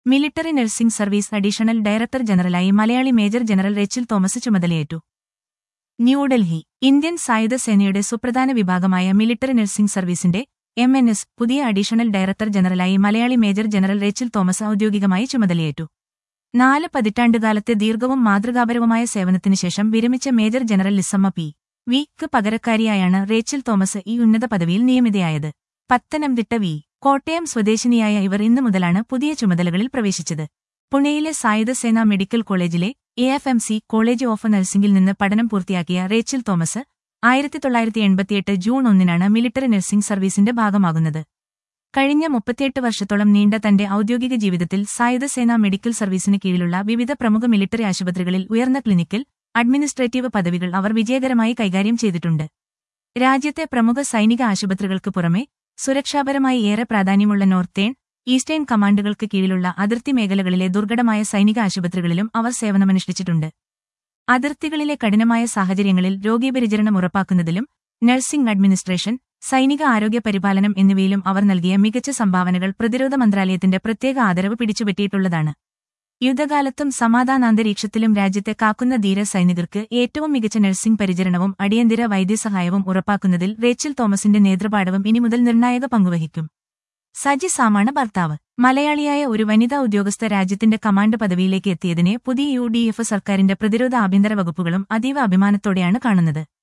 military nursing service additional director ജനറലായി Malayali major general Rachel Thomas ചുമതലയേറ്റു New Delhi Indian സായുധ സേനയുടെ സുപ്രധാന വിഭാഗമായ മിലിറ്ററി നഴ്സിംഗ് സർവീസിന്റെ എം എൻ എസ് പുതിയ അഡീഷണൽ ഡയറക്ടർ ജനറലായി മലയാളി മേജർ ജനറൽ റെച്ചിൽ തോമസ് ഔദ്യോഗികമായി ചുമതലയേറ്റു നാല് പതിറ്റാണ്ടുകാലത്തെ ദീർഘവും മാതൃകാപരവുമായ സേവനത്തിനു ശേഷം വിരമിച്ച മേജർ ജനറൽ ലിസമ്മ പി വിക്ക് പകരക്കാരിയായാണ് റേച്ചിൽ തോമസ് ഈ ഉന്നത പദവിയിൽ നിയമിതയായത് പത്തനംതിട്ട വി കോട്ടയം സ്വദേശിനിയായ ഇവർ ഇന്നു മുതലാണ് പുതിയ ചുമതലകളിൽ പ്രവേശിച്ചത് പുണെയിലെ സായുധ സേനാ മെഡിക്കൽ കോളേജിലെ A F M C college of നഴ്സിംഗിൽ നിന്ന് പഠനം പൂർത്തിയാക്കിയ റേച്ചിൽ തോമസ് ആയിരത്തി തൊള്ളായിരത്തി എൺപത്തിയെട്ട് ജൂൺ ഒന്നിനാണ് മിലിറ്ററി നഴ്സിംഗ് സർവീസിന്റെ ഭാഗമാകുന്നത് കഴിഞ്ഞ മുപ്പത്തിയെട്ട് വർഷത്തോളം നീണ്ട തന്റെ ഔദ്യോഗിക ജീവിതത്തിൽ സായുധ സേനാ മെഡിക്കൽ സർവീസിന് കീഴിലുള്ള വിവിധ പ്രമുഖ മിലിറ്ററി ആശുപത്രികളിൽ ഉയർന്ന ക്ലിനിക്കൽ അഡ്മിനിസ്ട്രേറ്റീവ് പദവികൾ അവർ വിജയകരമായി കൈകാര്യം ചെയ്തിട്ടുണ്ട് രാജ്യത്തെ പ്രമുഖ സൈനിക ആശുപത്രികൾക്ക് പുറമെ സുരക്ഷാപരമായി ഏറെ പ്രാധാന്യമുള്ള നോർത്തേൺ ഈസ്റ്റേൺ കമാൻഡുകൾക്ക് കീഴിലുള്ള അതിർത്തി മേഖലകളിലെ ദുർഘടമായ സൈനിക ആശുപത്രികളിലും അവർ സേവനമനുഷ്ഠിച്ചിട്ടുണ്ട് അതിർത്തികളിലെ കഠിനമായ സാഹചര്യങ്ങളിൽ രോഗീപരിചരണം ഉറപ്പാക്കുന്നതിലും നഴ്സിംഗ് അഡ്മിനിസ്ട്രേഷൻ സൈനിക ആരോഗ്യ പരിപാലനം എന്നിവയിലും അവർ നൽകിയ മികച്ച സംഭാവനകൾ പ്രതിരോധ മന്ത്രാലയത്തിന്റെ പ്രത്യേക ആദരവ് പിടിച്ചുപറ്റിയിട്ടുള്ളതാണ് യുദ്ധകാലത്തും സമാധാനാന്തരീക്ഷത്തിലും രാജ്യത്തെ കാക്കുന്ന ധീര സൈനികർക്ക് ഏറ്റവും മികച്ച നഴ്സിംഗ് പരിചരണവും അടിയന്തര വൈദ്യസഹായവും ഉറപ്പാക്കുന്നതിൽ റേച്ചൽ തോമസിന്റെ നേതൃപാടവം ഇനി മുതൽ നിർണായക പങ്കുവഹിക്കും സജി സാമാണ് ഭർത്താവ് മലയാളിയായ ഒരു വനിതാ ഉദ്യോഗസ്ഥ രാജ്യത്തിന്റെ കമാൻഡ് പദവിയിലേക്ക് എത്തിയതിനെ പുതിയ യു ഡി എഫ് സർക്കാരിന്റെ പ്രതിരോധ ആഭ്യന്തര വകുപ്പുകളും അതീവ അഭിമാനത്തോടെയാണ് കാണുന്നത്